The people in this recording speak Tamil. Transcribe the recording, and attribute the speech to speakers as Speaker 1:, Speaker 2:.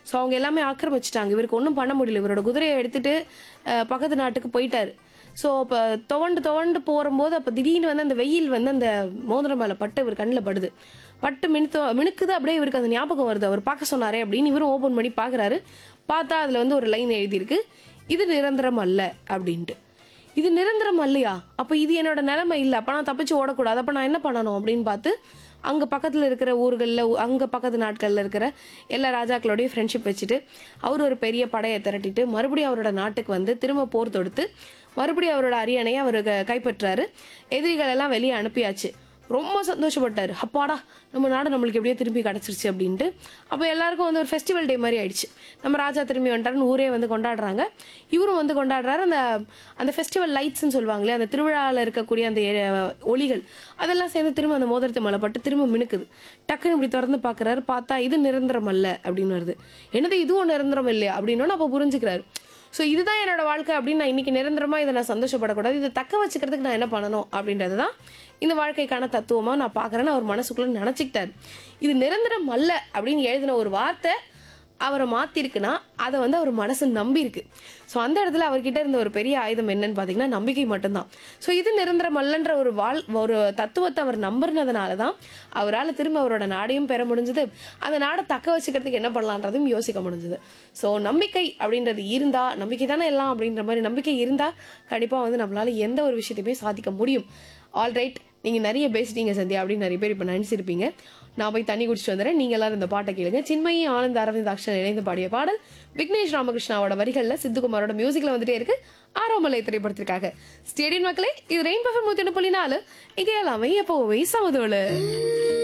Speaker 1: ஸோ அவங்க எல்லாமே ஆக்கிரமிச்சிட்டாங்க இவருக்கு ஒன்றும் பண்ண முடியல இவரோட குதிரையை எடுத்துட்டு அஹ், பக்கத்து நாட்டுக்கு போயிட்டாரு ஸோ இப்போ துவண்டு துவண்டு போகும்போது அப்போ திடீர்னு வந்து அந்த வெயில் வந்து அந்த மோதிரம் மேலே பட்டு இவர் கண்ணில் படுது பட்டு மினுத்து மினுக்குது அப்படியே இவருக்கு அந்த ஞாபகம் வருது அவர் பார்க்க சொன்னாரே அப்படின்னு இவரும் ஓப்பன் பண்ணி பார்க்குறாரு பார்த்தா அதில் வந்து ஒரு லைன் எழுதியிருக்கு இது நிரந்தரம் அல்ல அப்படின்ட்டு இது நிரந்தரம் அல்லையா அப்போ இது என்னோட நிலைமை இல்லை அப்போ நான் தப்பிச்சு ஓடக்கூடாது அப்போ நான் என்ன பண்ணணும் அப்படின்னு பார்த்து அங்கே பக்கத்தில் இருக்கிற ஊர்களில் அங்கே பக்கத்து நாட்களில் இருக்கிற எல்லா ராஜாக்களோடையும் ஃப்ரெண்ட்ஷிப் வச்சுட்டு அவர் ஒரு பெரிய படையை திரட்டிட்டு மறுபடியும் அவரோட நாட்டுக்கு வந்து திரும்ப போர் தொடுத்து மறுபடியும் அவரோட அரியணையை அவர் க- கைப்பற்றாரு எதிரிகள் எல்லாம் வெளியே அனுப்பியாச்சு ரொம்ப சந்தோஷப்பட்டாரு அப்பாடா நம்ம நாடு நம்மளுக்கு எப்படியோ திரும்பி கிடச்சிருச்சு அப்படின்ட்டு அப்போ எல்லாருக்கும் வந்து ஒரு ஃபெஸ்டிவல் டே மாதிரி ஆயிடுச்சு நம்ம ராஜா திரும்பி வந்துட்டாருன்னு ஊரே வந்து கொண்டாடுறாங்க இவரும் வந்து கொண்டாடுறாரு அந்த அந்த ஃபெஸ்டிவல் லைட்ஸ்னு சொல்லுவாங்களே அந்த திருவிழாவில் இருக்கக்கூடிய அந்த எ- ஒளிகள் அதெல்லாம் சேர்ந்து திரும்ப அந்த மோதிரத்து மேலே பட்டு திரும்ப மினுக்குது டக்குன்னு இப்படி திறந்து பார்க்குறாரு பார்த்தா இது நிரந்தரம் அல்ல அப்படின்னு வருது என்னது இதுவும் நிரந்தரம் இல்லையா அப்படின்னு அப்போ புரிஞ்சுக்கிறாரு ஸோ இதுதான் என்னோட வாழ்க்கை அப்படின்னு நான் இன்னைக்கு நிரந்தரமா இதை நான் சந்தோஷப்படக்கூடாது இதை தக்க வச்சுக்கிறதுக்கு நான் என்ன பண்ணணும் அப்படின்றது தான் இந்த வாழ்க்கைக்கான தத்துவமா நான் பார்க்கறேன்னு அவர் மனசுக்குள்ள நினச்சிக்கிட்டாரு இது நிரந்தரம் அல்ல அப்படின்னு எழுதின ஒரு வார்த்தை அவரை மாத்திருக்குன்னா அதை வந்து அவர் மனசு நம்பி இருக்கு ஸோ அந்த இடத்துல அவர்கிட்ட இருந்த ஒரு பெரிய ஆயுதம் என்னன்னு பார்த்தீங்கன்னா நம்பிக்கை மட்டும்தான் ஸோ இது நிரந்தரம் அல்லன்ற ஒரு வாழ் ஒரு தத்துவத்தை அவர் நம்புறதுனால தான் அவரால் திரும்ப அவரோட நாடையும் பெற முடிஞ்சது அந்த நாடை தக்க வச்சுக்கிறதுக்கு என்ன பண்ணலான்றதையும் யோசிக்க முடிஞ்சது ஸோ நம்பிக்கை அப்படின்றது இருந்தா நம்பிக்கை தானே எல்லாம் அப்படின்ற மாதிரி நம்பிக்கை இருந்தா கண்டிப்பாக வந்து நம்மளால எந்த ஒரு விஷயத்தையுமே சாதிக்க முடியும் ஆல்ரைட் நீங்கள் நிறைய பேசிட்டீங்க சந்தியா அப்படின்னு நிறைய பேர் இப்போ நினச்சிருப்பீங்க நான் போய் தண்ணி குடிச்சிட்டு வந்துடுறேன் நீங்கள் எல்லாரும் இந்த பாட்டை கேளுங்க சின்மயி ஆனந்த் அரவிந்த் அக்ஷன் இணைந்து பாடிய பாடல் விக்னேஷ் ராமகிருஷ்ணாவோட வரிகளில் சித்துக்குமாரோட மியூசிக்கில் வந்துட்டே இருக்கு ஆரோமலை திரைப்படத்திற்காக ஸ்டேடியம் மக்களே இது ரெயின் பஃபர் நூற்றி ஒன்று புள்ளி நாலு இங்கே எல்லாமே எப்போவுமே சமதோடு